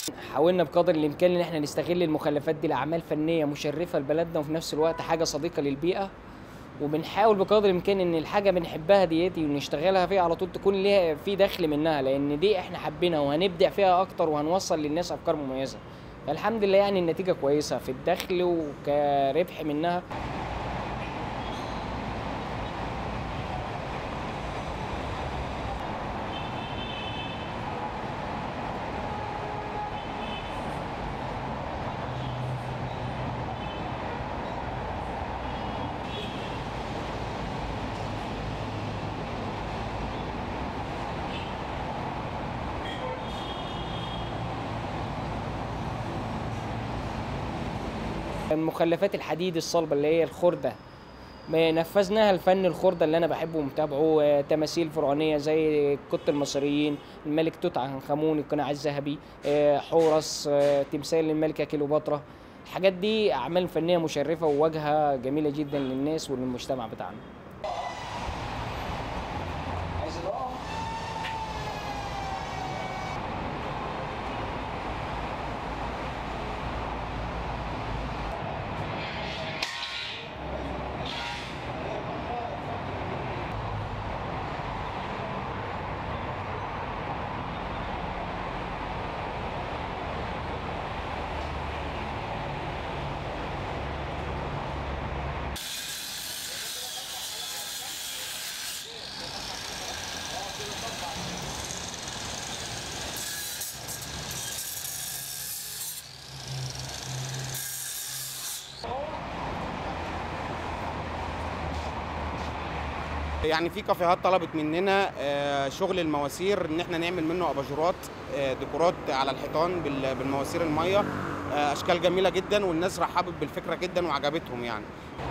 حاولنا بقدر الامكان ان احنا نستغل المخلفات دي لاعمال فنيه مشرفه لبلدنا وفي نفس الوقت حاجه صديقه للبيئه وبنحاول بقدر الامكان ان الحاجه بنحبها دياتي ونشتغلها فيها على طول تكون ليها في دخل منها لان دي احنا حابينها وهنبدع فيها اكتر وهنوصل للناس افكار مميزه فالحمد لله يعني النتيجه كويسه في الدخل وكربح منها المخلفات الحديد الصلبه اللي هي الخرده ما نفذناها الفن الخرده اللي انا بحبه ومتابعه آه، تماثيل فرعونيه زي قط المصريين الملك توت عنخ امون القناع الذهبي آه، حورس آه، تمثال الملكه كليوباترا الحاجات دي اعمال فنيه مشرفه وواجهه جميله جدا للناس وللمجتمع بتاعنا يعني في كافيهات طلبت مننا آه، شغل المواسير ان احنا نعمل منه اباجورات آه، ديكورات على الحيطان بال- بالمواسير الميه آه، اشكال جميله جدا والناس رحبت بالفكره جدا وعجبتهم يعني